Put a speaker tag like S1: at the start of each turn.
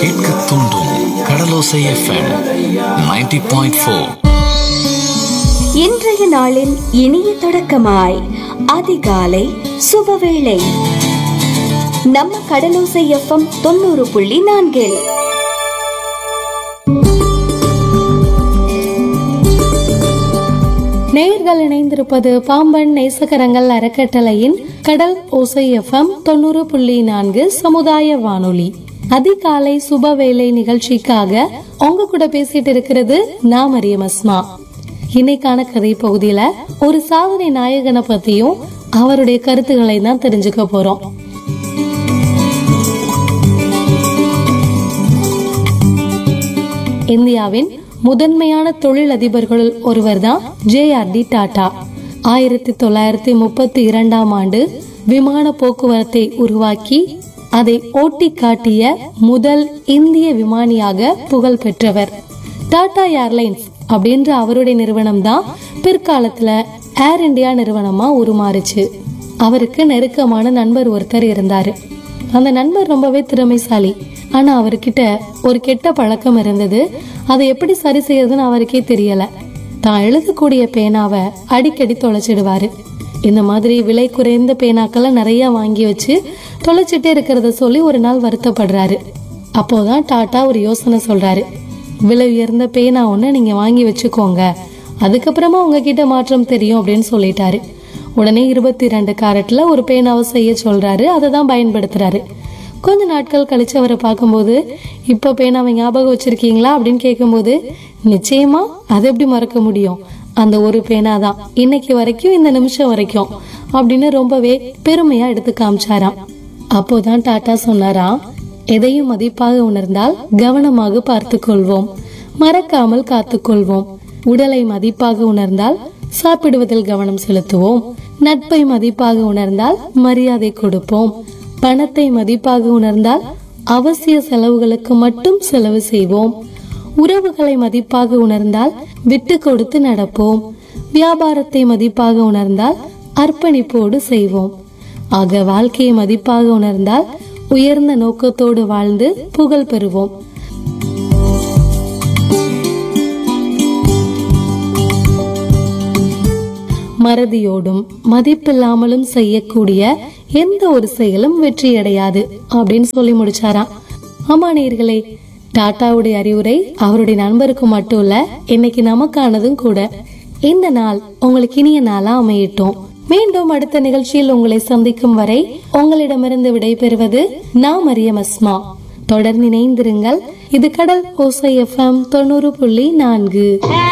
S1: கேட்க தூண்டும் கடலோசை FM 90.4 point four
S2: இன்றைய நாளின் இனிய தொடக்கமாய் அதிகாலை சுபவேளை நம்ம கடலோசை எஃப்எம் தொண்ணூறு புள்ளி நான்கில்
S3: நேயர்கள் இணைந்திருப்பது பாம்பன் நேசகரங்கள் அறக்கட்டளையின் கடல் ஓசை எஃப்எம் தொண்ணூறு புள்ளி நான்கு சமுதாய வானொலி அதிகாலை சுபவேளை நிகழ்ச்சிக்காக உங்க கூட பேசிட்டு இருக்கிறது நான் மரியம் அஸ்மா இன்னைக்கான கதை பகுதியில ஒரு சாதனை நாயகனை பத்தியும் அவருடைய கருத்துக்களை தான் தெரிஞ்சுக்க போறோம் இந்தியாவின் முதன்மையான தொழில் அதிபர்களுள் ஒருவர் தான் ஜே ஆர் டி டாடா ஆயிரத்தி தொள்ளாயிரத்தி முப்பத்தி இரண்டாம் ஆண்டு விமான போக்குவரத்தை உருவாக்கி அதை ஓட்டி காட்டிய முதல் இந்திய விமானியாக புகழ் பெற்றவர் டாடா ஏர்லைன்ஸ் அப்படின்ற அவருடைய நிறுவனம் தான் பிற்காலத்துல ஏர் இந்தியா நிறுவனமா உருமாறுச்சு அவருக்கு நெருக்கமான நண்பர் ஒருத்தர் இருந்தாரு அந்த நண்பர் ரொம்பவே திறமைசாலி ஆனா அவர்கிட்ட ஒரு கெட்ட பழக்கம் இருந்தது அதை எப்படி சரி செய்யறதுன்னு அவருக்கே தெரியல தான் எழுதக்கூடிய பேனாவை அடிக்கடி தொலைச்சிடுவாரு இந்த மாதிரி விலை குறைந்த பேனாக்களை நிறைய வாங்கி வச்சு தொலைச்சிட்டே இருக்கிறத சொல்லி ஒரு நாள் வருத்தப்படுறாரு அப்போதான் டாட்டா ஒரு யோசனை சொல்றாரு விலை உயர்ந்த பேனா ஒன்று நீங்க வாங்கி வச்சுக்கோங்க அதுக்கப்புறமா உங்ககிட்ட மாற்றம் தெரியும் அப்படின்னு சொல்லிட்டாரு உடனே இருபத்தி ரெண்டு கேரட்ல ஒரு பேனாவை செய்ய சொல்றாரு அதை தான் பயன்படுத்துறாரு கொஞ்ச நாட்கள் கழிச்சு அவரை பார்க்கும்போது இப்ப பேனாவை ஞாபகம் வச்சிருக்கீங்களா அப்படின்னு கேட்கும்போது நிச்சயமா அதை எப்படி மறக்க முடியும் அந்த ஒரு பேனா தான் இன்னைக்கு வரைக்கும் இந்த நிமிஷம் வரைக்கும் அப்படின்னு ரொம்பவே பெருமையா எடுத்து காமிச்சாராம் அப்போதான் டாட்டா சொன்னாராம் எதையும் மதிப்பாக உணர்ந்தால் கவனமாக பார்த்து கொள்வோம் மறக்காமல் காத்துக்கொள்வோம் உடலை மதிப்பாக உணர்ந்தால் சாப்பிடுவதில் கவனம் செலுத்துவோம் நட்பை மதிப்பாக உணர்ந்தால் மரியாதை கொடுப்போம் பணத்தை மதிப்பாக உணர்ந்தால் அவசிய செலவுகளுக்கு மட்டும் செலவு செய்வோம் உறவுகளை மதிப்பாக உணர்ந்தால் விட்டு கொடுத்து நடப்போம் வியாபாரத்தை மதிப்பாக உணர்ந்தால் அர்ப்பணிப்போடு செய்வோம் ஆக வாழ்க்கையை மதிப்பாக உணர்ந்தால் உயர்ந்த நோக்கத்தோடு வாழ்ந்து புகழ் பெறுவோம் மறதியோடும் மதிப்பில்லாமலும் செய்யக்கூடிய எந்த ஒரு செயலும் வெற்றியடையாது அப்படின்னு சொல்லி முடிச்சாராம் ஆமா நேர்களே டாட்டாவுடைய அறிவுரை அவருடைய நண்பருக்கு மட்டும் இல்ல இன்னைக்கு நமக்கானதும் கூட இந்த நாள் உங்களுக்கு இனிய நாளா அமையட்டும் மீண்டும் அடுத்த நிகழ்ச்சியில் உங்களை சந்திக்கும் வரை உங்களிடமிருந்து விடைபெறுவது நான் மரியம் அஸ்மா தொடர்ந்து இணைந்திருங்கள் இது கடல் ஓசை எஃப்எம் தொண்ணூறு புள்ளி நான்கு